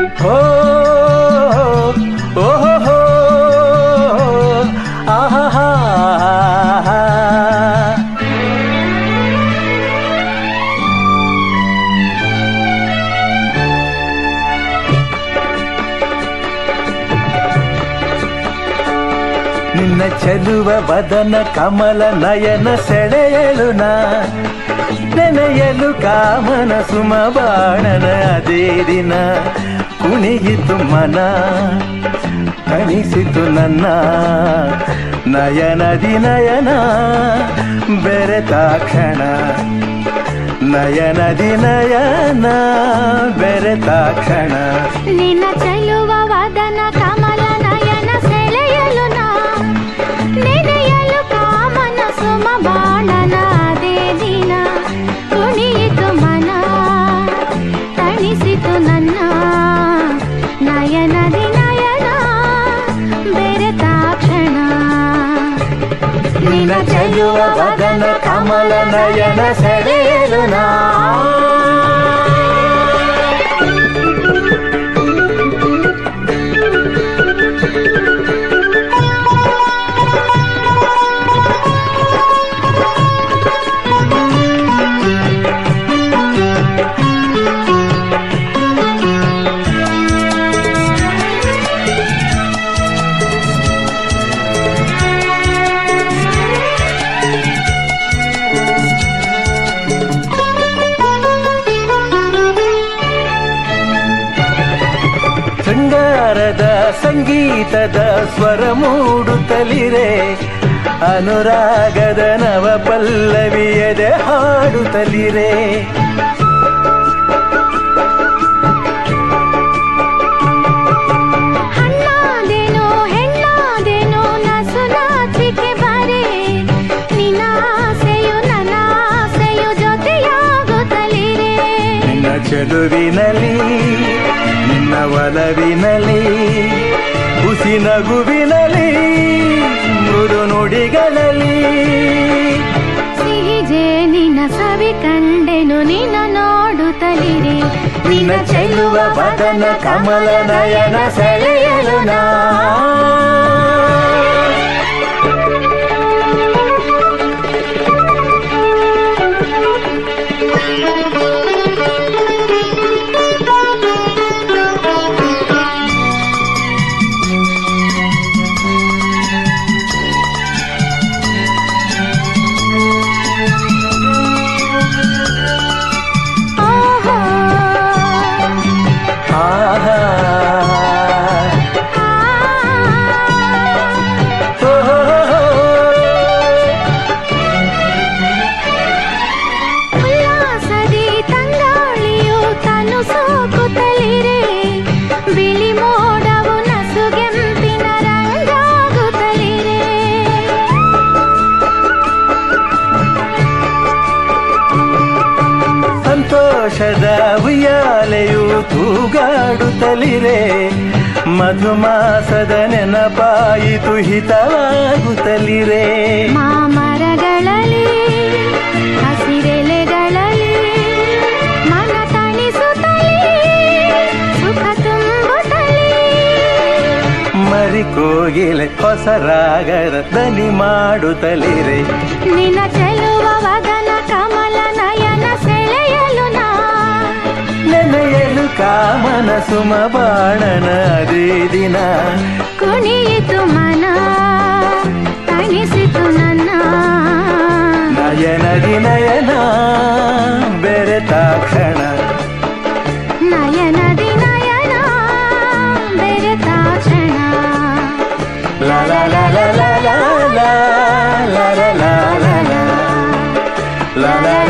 ಹೋ ಓಹೋ ಆಹಾ ನಿನ್ನ ಚೆಲುವ ವದನ ಕಮಲ ನಯನ ಸೆಳೆಯಲು ನಾ ನೆನೆಯಲು ಕಾಮನ ಸುಮ ಬಾಣನ ಅದೇ ದಿನ ಕುಣಿಯಿತು ಮನ ತಣಿಸಿತು ನನ್ನ ನಯನದಿ ನಯನ ಬೆರೆತಾಕ್ಷಣ ನಯನದಿ ನಯನ ಬೆರೆತಾಕ್ಷಣ ನಿನ್ನ ಚೆಲುವ ವದನ ಕಮಲ ನಯನ ಸೆಳೆಯಲು ನಾ ನೆನೆಯಲು ಕಾಮನ ಸುಮ ಬಾಣನ ಅದೇ ದಿನ ಕುಣಿಯಿತು ಮನ ತಣಿಸಿತು ನನ್ನ ನಯನದಿ ನಯನ ಬೆರೆತಾಕ್ಷಣ ನಿನ್ನ ಚೆಲುವ ವದನ ಕಮಲ ನಯನ ಸೆಳೆಯಲು ನಾ ಶೃಂಗಾರದ ಸಂಗೀತದ ಸ್ವರ ಮೂಡುತ್ತಲಿರೆ ಅನುರಾಗದ ನವ ಪಲ್ಲವಿಯದೆ ಹಾಡುತ್ತಲಿರೆ ಹಣ್ಣಾದೆನೋ ಹೆಣ್ಣಾದೆನೋ ನಸು ನಾಚಿಕೆ ಬರೆ ನಿನ್ನ ಆಸೆಯು ನನ್ನ ಆಸೆಯು ಜೊತೆಯಾಗುತ್ತಲಿರೆ ನಿನ್ನ ಚೆಲುವಿನಲ್ಲಿ ನಿನ್ನ ಒಲವಿನಲ್ಲಿ ಹುಸಿ ನಗುವಿನಲ್ಲಿ ಮೃದು ನುಡಿಗಳಲ್ಲಿ ಸಿಹಿ ಜೇನಿನ ಸವಿ ಕಂಡೆನು ನಿನ್ನ ನೋಡುತ್ತಲಿರೆ ನಿನ್ನ ಚೆಲುವ ವದನ ಕಮಲ ನಯನ ಸೆಳೆಯಲು ನಾ ಓಹೋ ಆಹಾ ಆ ಉಲ್ಲಾಸದಿ ತಂಗಾಳಿಯು ತನು ಸೋಕುತ್ತಲಿರೆ ಬಿಳಿ ಮೋಡವು ನಸುಗೆಂಪಿನ ರಂಗಾಗುತ್ತಲಿರೆ ಸಂತೋಷದ ಉಯ್ಯಾಲೆಯು ತೂಗಾಡುತ್ತಲಿರೆ ಮಧುಮಾಸದ ನೆನಪಾಯಿತು ಹಿತವಾಗುತ್ತಲಿರೆ ಮಾಮರಗಳಲ್ಲಿ ಹಸಿರೆಲೆಗಳಲ್ಲಿ ಮನ ತಣಿಸುತ್ತಲೇ ಸುಖ ತುಂಬುತ್ತಲೇ ಮರಿ ಕೋಗಿಲೆ ಹೊಸ ರಾಗದ ದನಿ ಮಾಡುತ್ತಲಿರೆ ನಿನ್ನ ಚೆಲುವ ವದನ ಕಮಲ ನಯನ ಸೆಳೆಯಲು ನಾ ನೆನೆಯಲು ಕಾಮನ ಸುಮ ಬಾಣನ ಅದೇ ದಿನ ಕುಣಿಯಿತು ಮನ ತಣಿಸಿತು ನನ್ನ ನಯನದಿ ನಯನ ಬೆರೆತಾಕ್ಷಣ ನಯನದಿ ನಯನ ಬೆರೆತಾಕ್ಷಣ ಲ ಲ ಲ ಲ ಲ ಲ ಲ ಲ ಲ ಲ ಲ ಲ ಲ ಲ